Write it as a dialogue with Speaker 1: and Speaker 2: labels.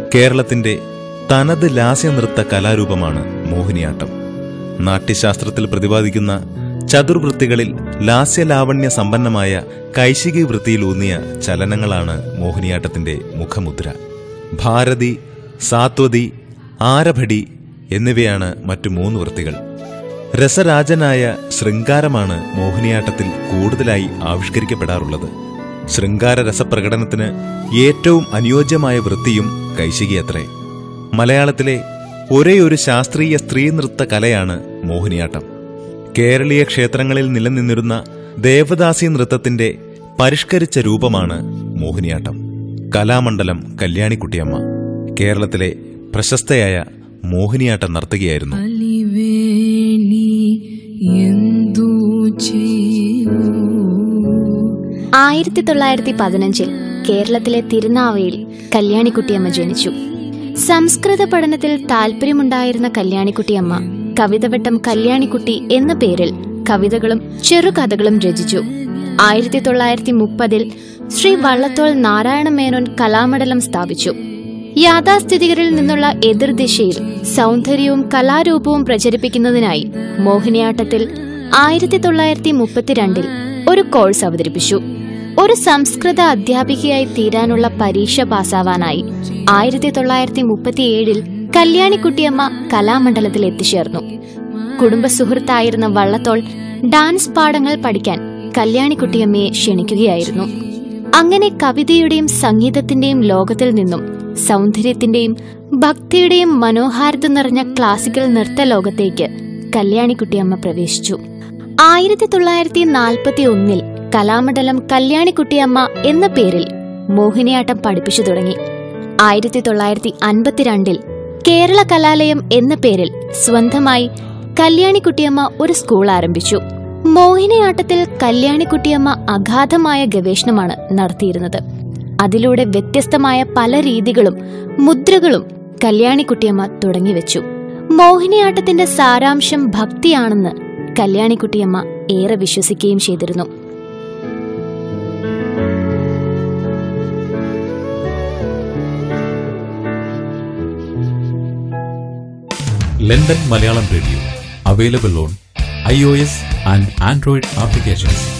Speaker 1: കേരളത്തിന്റെ തനത് ലാസ്യനൃത്ത കലാരൂപമാണ് മോഹിനിയാട്ടം നാട്യശാസ്ത്രത്തിൽ പ്രതിപാദിക്കുന്ന ചതുർവൃത്തികളിൽ ലാസ്യലാവണ്യ സമ്പന്നമായ കൈശികി വൃത്തിയിലൂന്നിയ ചലനങ്ങളാണ് മോഹിനിയാട്ടത്തിന്റെ മുഖമുദ്ര ഭാരതി സാത്വതി ആരഭടി എന്നിവയാണ് മറ്റു മൂന്ന് വൃത്തികൾ രസരാജനായ ശൃംഗാരമാണ് മോഹിനിയാട്ടത്തിൽ കൂടുതലായി ആവിഷ്കരിക്കപ്പെടാറുള്ളത് ശൃംഗാര രസപ്രകടനത്തിന് ഏറ്റവും അനുയോജ്യമായ വൃത്തിയും കൈശികിയത്രേ മലയാളത്തിലെ ഒരേയൊരു ശാസ്ത്രീയ സ്ത്രീ നൃത്ത കലയാണ് മോഹിനിയാട്ടം കേരളീയ ക്ഷേത്രങ്ങളിൽ നിലനിന്നിരുന്ന ദേവദാസി നൃത്തത്തിന്റെ പരിഷ്കരിച്ച രൂപമാണ് മോഹിനിയാട്ടം കലാമണ്ഡലം കല്യാണിക്കുട്ടിയമ്മ കേരളത്തിലെ പ്രശസ്തയായ മോഹിനിയാട്ട നർത്തകിയായിരുന്നു
Speaker 2: അലിവേണി എന്തു ചെയ്യൂ
Speaker 3: ആയിരത്തി തൊള്ളായിരത്തി പതിനഞ്ചിൽ കേരളത്തിലെ തിരുനാവയിൽ കല്യാണിക്കുട്ടിയമ്മ ജനിച്ചു സംസ്കൃത പഠനത്തിൽ താല്പര്യമുണ്ടായിരുന്ന കല്യാണിക്കുട്ടിയമ്മ കവിതവട്ടം കല്യാണിക്കുട്ടി എന്ന പേരിൽ കവിതകളും ചെറുകഥകളും രചിച്ചു ആയിരത്തി തൊള്ളായിരത്തി മുപ്പതിൽ ശ്രീ വള്ളത്തോൾ നാരായണ മേനോൻ കലാമണ്ഡലം സ്ഥാപിച്ചു യാഥാസ്ഥിതികരിൽ നിന്നുള്ള എതിർദിശയിൽ സൗന്ദര്യവും കലാരൂപവും പ്രചരിപ്പിക്കുന്നതിനായി മോഹിനിയാട്ടത്തിൽ ആയിരത്തി തൊള്ളായിരത്തി മുപ്പത്തിരണ്ടിൽ ഒരു കോഴ്സ് അവതരിപ്പിച്ചു ഒരു സംസ്കൃത അധ്യാപികയായി തീരാനുള്ള പരീക്ഷ പാസ്സാവാനായി ആയിരത്തി തൊള്ളായിരത്തി മുപ്പത്തിയേഴിൽ കല്യാണിക്കുട്ടിയമ്മ കലാമണ്ഡലത്തിൽ എത്തിച്ചേർന്നു കുടുംബ സുഹൃത്തായിരുന്ന വള്ളത്തോൾ ഡാൻസ് പാഠങ്ങൾ പഠിക്കാൻ കല്യാണിക്കുട്ടിയമ്മയെ ക്ഷണിക്കുകയായിരുന്നു അങ്ങനെ കവിതയുടെയും സംഗീതത്തിന്റെയും ലോകത്തിൽ നിന്നും സൗന്ദര്യത്തിന്റെയും ഭക്തിയുടെയും മനോഹാരിത നിറഞ്ഞ ക്ലാസിക്കൽ നൃത്ത ലോകത്തേക്ക് കല്യാണിക്കുട്ടിയമ്മ പ്രവേശിച്ചു ആയിരത്തി തൊള്ളായിരത്തി നാൽപ്പത്തി ഒന്നിൽ കലാമണ്ഡലം കല്യാണിക്കുട്ടിയമ്മ എന്ന പേരിൽ മോഹിനിയാട്ടം പഠിപ്പിച്ചു തുടങ്ങി ആയിരത്തി തൊള്ളായിരത്തി അൻപത്തിരണ്ടിൽ കേരള കലാലയം എന്ന പേരിൽ സ്വന്തമായി കല്യാണിക്കുട്ടിയമ്മ ഒരു സ്കൂൾ ആരംഭിച്ചു മോഹിനിയാട്ടത്തിൽ കല്യാണിക്കുട്ടിയമ്മ അഗാധമായ ഗവേഷണമാണ് നടത്തിയിരുന്നത് അതിലൂടെ വ്യത്യസ്തമായ പല രീതികളും മുദ്രകളും കല്യാണിക്കുട്ടിയമ്മ തുടങ്ങിവെച്ചു മോഹിനിയാട്ടത്തിന്റെ സാരാംശം ഭക്തിയാണെന്ന് കല്യാണിക്കുട്ടിയമ്മ ഏറെ വിശ്വസിക്കുകയും ചെയ്തിരുന്നു
Speaker 4: London Malayalam radio available on iOS and Android applications.